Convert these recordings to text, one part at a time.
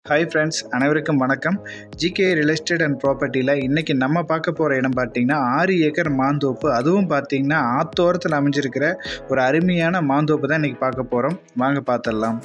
hi friends அனைவருக்கும் வணக்கம் G K real estate and ப்ராப்பர்ட்டியில் இன்றைக்கி நம்ம பார்க்க போகிற இடம் பார்த்திங்கன்னா ஆறு ஏக்கர் மாந்தோப்பு அதுவும் பார்த்திங்கன்னா ஆத்தோரத்தில் அமைஞ்சிருக்கிற ஒரு அருமையான மாந்தோப்பு தான் இன்றைக்கி பார்க்க போகிறோம் வாங்க பார்த்துடலாம்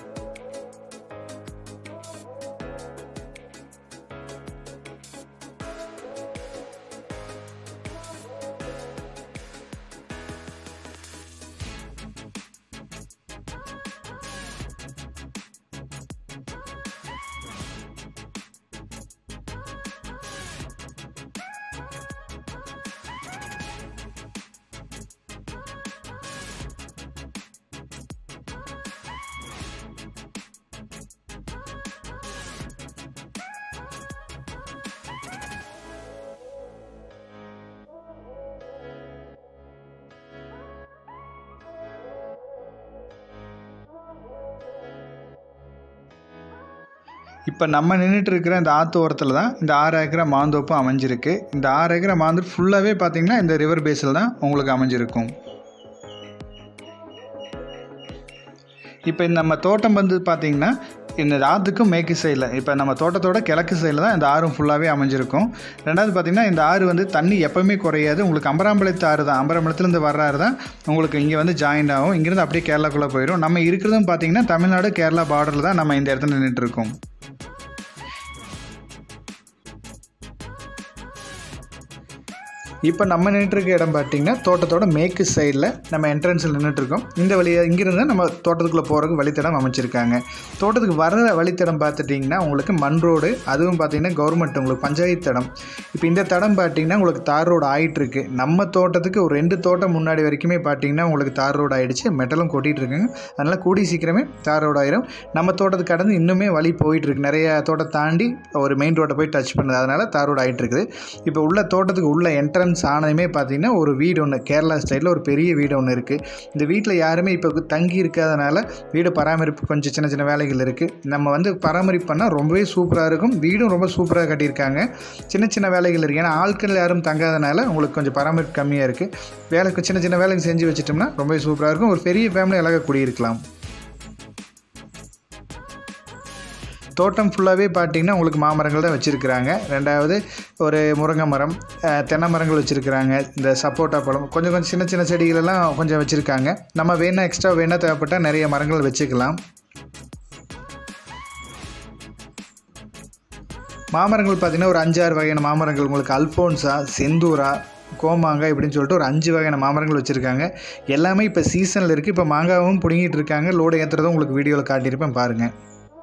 இப்போ நம்ம நின்றுட்டு இருக்கிற இந்த ஆற்று ஓரத்தில் தான் இந்த ஆறு ஏக்கரா மாந்தோப்பு அமைஞ்சிருக்கு இந்த ஆறு ஏக்கரா மாந்தோப்பு ஃபுல்லாகவே பார்த்திங்கன்னா இந்த ரிவர் பேஸில் தான் உங்களுக்கு அமைஞ்சிருக்கும் இப்போ இந்த நம்ம தோட்டம் வந்து பார்த்திங்கன்னா இந்த ஆற்றுக்கும் மேற்கு சைடில் இப்போ நம்ம தோட்டத்தோட கிழக்கு சைடில் தான் இந்த ஆறும் ஃபுல்லாகவே அமைஞ்சிருக்கும் ரெண்டாவது பார்த்திங்கன்னா இந்த ஆறு வந்து தண்ணி எப்போவுமே குறையாது உங்களுக்கு அம்பராம்பலத்து ஆறு தான் அம்பராம்பலத்துலேருந்து வர்ற ஆறு தான் உங்களுக்கு இங்கே வந்து ஜாயின் ஆகும் இங்கேருந்து அப்படியே கேரளாக்குள்ளே போயிடும் நம்ம இருக்கிறதும் பார்த்திங்கன்னா தமிழ்நாடு கேரளா பார்டரில் தான் நம்ம இந்த இடத்துல நின்றுட்டு இருக்கோம் இப்போ நம்ம நின்றுருக்க இடம் பார்த்திங்கன்னா தோட்டத்தோட மேற்கு சைடில் நம்ம என்ட்ரன்ஸில் நின்றுட்டுருக்கோம் இந்த வழியை இங்கிருந்து நம்ம தோட்டத்துக்குள்ளே போகிறதுக்கு வழித்தடம் அமைச்சிருக்காங்க தோட்டத்துக்கு வர்ற வழித்தடம் பார்த்துட்டிங்கன்னா உங்களுக்கு மண் ரோடு அதுவும் பார்த்திங்கன்னா கவர்மெண்ட் உங்களுக்கு பஞ்சாயத்து தடம் இப்போ இந்த தடம் பார்த்திங்கன்னா உங்களுக்கு தார் ரோடு ஆகிட்டுருக்கு நம்ம தோட்டத்துக்கு ஒரு ரெண்டு தோட்டம் முன்னாடி வரைக்குமே பார்த்திங்கன்னா உங்களுக்கு தார் ரோடு ஆகிடுச்சு மெட்டலும் கொட்டிகிட்டு இருக்குங்க அதனால் கூடி சீக்கிரமே தார் ரோடு ஆயிரும் நம்ம தோட்டத்துக்கு கடந்து இன்னுமே வழி போயிட்டுருக்கு நிறைய தோட்டம் தாண்டி ஒரு மெயின் ரோட்டை போய் டச் பண்ணுது அதனால் தார் ரோடு ஆகிட்டு இருக்குது இப்போ உள்ள தோட்டத்துக்கு உள்ள என்ட்ரன்ஸ் ஆனதுமே பார்த்தீங்கன்னா ஒரு வீடு ஒன்று கேரளா ஸ்டைலில் ஒரு பெரிய வீடு ஒன்று இருக்குது இந்த வீட்டில் யாருமே இப்போ தங்கி இருக்காதனால வீடு பராமரிப்பு கொஞ்சம் சின்ன சின்ன வேலைகள் இருக்குது நம்ம வந்து பராமரிப்பு பண்ணால் ரொம்பவே சூப்பராக இருக்கும் வீடும் ரொம்ப சூப்பராக கட்டியிருக்காங்க சின்ன சின்ன வேலைகள் இருக்குது ஏன்னா ஆட்கள் யாரும் தங்காதனால உங்களுக்கு கொஞ்சம் பராமரிப்பு கம்மியாக இருக்குது வேலைக்கு சின்ன சின்ன வேலைக்கு செஞ்சு வச்சிட்டோம்னா ரொம்பவே சூப்பராக இருக்கும் ஒரு பெரிய ஃபேமிலி அழகாக குடியிருக்கலாம் தோட்டம் ஃபுல்லாகவே பார்த்தீங்கன்னா உங்களுக்கு மாமரங்கள் தான் வச்சுருக்குறாங்க ரெண்டாவது ஒரு முருங்கை மரம் தென்னை மரங்கள் வச்சுருக்குறாங்க இந்த சப்போட்டா பழம் கொஞ்சம் கொஞ்சம் சின்ன சின்ன செடிகளெல்லாம் கொஞ்சம் வச்சுருக்காங்க நம்ம வேணால் எக்ஸ்ட்ரா வேணால் தேவைப்பட்டால் நிறைய மரங்கள் வச்சுக்கலாம் மாமரங்கள் பார்த்திங்கன்னா ஒரு அஞ்சாறு வகையான மாமரங்கள் உங்களுக்கு அல்ஃபோன்ஸா செந்தூரா கோமாங்காய் இப்படின்னு சொல்லிட்டு ஒரு அஞ்சு வகையான மாமரங்கள் வச்சுருக்காங்க எல்லாமே இப்போ சீசனில் இருக்குது இப்போ மாங்காவும் பிடுங்கிட்டு இருக்காங்க லோடு ஏற்றுறதும் உங்களுக்கு வீடியோவில் காட்டியிருப்பேன் பாருங்கள்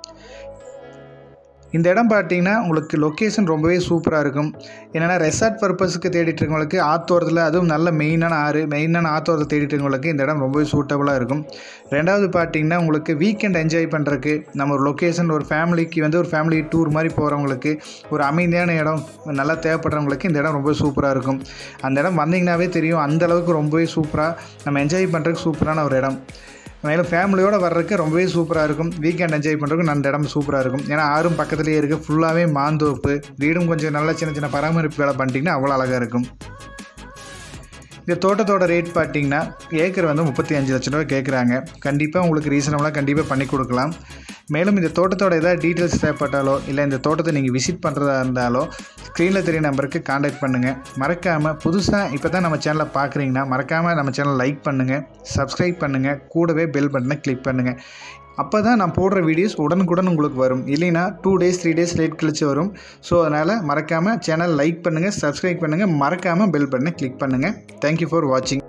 இந்த இடம் பார்த்தீங்கன்னா உங்களுக்கு லொக்கேஷன் ரொம்பவே சூப்பராக இருக்கும் என்னென்னா ரெசார்ட் பர்பஸுக்கு தேடிட்டு இருக்கவங்களுக்கு ஆத்தோரத்தில் அதுவும் நல்ல மெயினான ஆறு மெயினான ஆத்தோரத்தை தேடிட்டு இருக்கவங்களுக்கு இந்த இடம் ரொம்பவே சூட்டபுளாக இருக்கும் ரெண்டாவது பார்த்தீங்கன்னா உங்களுக்கு வீக்கெண்ட் என்ஜாய் பண்ணுறதுக்கு நம்ம ஒரு லொக்கேஷன் ஒரு ஃபேமிலிக்கு வந்து ஒரு ஃபேமிலி டூர் மாதிரி போகிறவங்களுக்கு ஒரு அமைதியான இடம் நல்லா தேவைப்படுறவங்களுக்கு இந்த இடம் ரொம்ப சூப்பராக இருக்கும் அந்த இடம் வந்தீங்கன்னாவே தெரியும் அந்தளவுக்கு ரொம்பவே சூப்பராக நம்ம என்ஜாய் பண்ணுறதுக்கு சூப்பரான ஒரு இடம் மேலும் ஃபேமிலியோடு வர்றதுக்கு ரொம்பவே சூப்பராக இருக்கும் வீக்கெண்ட் என்ஜாய் பண்ணுறதுக்கு அந்த இடம் சூப்பராக இருக்கும் ஏன்னா ஆறும் பக்கத்துலேயே இருக்குது ஃபுல்லாகவே மாந்தோப்பு வீடும் கொஞ்சம் நல்ல சின்ன சின்ன பராமரிப்பு வேலை பண்ணிட்டீங்கன்னா அவ்வளோ அழகாக இருக்கும் இந்த தோட்டத்தோட ரேட் பார்த்தீங்கன்னா ஏக்கர் வந்து முப்பத்தி அஞ்சு லட்ச ரூபா கேட்குறாங்க கண்டிப்பாக உங்களுக்கு ரீசனபுளாக கண்டிப்பாக பண்ணி கொடுக்கலாம் மேலும் இந்த தோட்டத்தோட ஏதாவது டீட்டெயில்ஸ் தேவைப்பட்டாலோ இல்லை இந்த தோட்டத்தை நீங்கள் விசிட் பண்ணுறதா இருந்தாலோ ஸ்க்ரீனில் தெரிய நம்பருக்கு காண்டாக்ட் பண்ணுங்கள் மறக்காமல் புதுசாக இப்போ தான் நம்ம சேனலை பார்க்குறீங்கன்னா மறக்காமல் நம்ம சேனலை லைக் பண்ணுங்கள் சப்ஸ்கிரைப் பண்ணுங்கள் கூடவே பெல் பட்டனை கிளிக் பண்ணுங்கள் அப்போ தான் நான் போடுற வீடியோஸ் உடனுக்குடன் உங்களுக்கு வரும் இல்லைன்னா two days three days late கழிச்சு வரும் ஸோ அதனால் மறக்காமல் சேனல் லைக் பண்ணுங்கள் சப்ஸ்கிரைப் பண்ணுங்கள் மறக்காமல் பெல் பட்டனை கிளிக் பண்ணுங்கள் தேங்க்யூ ஃபார் வாட்சிங்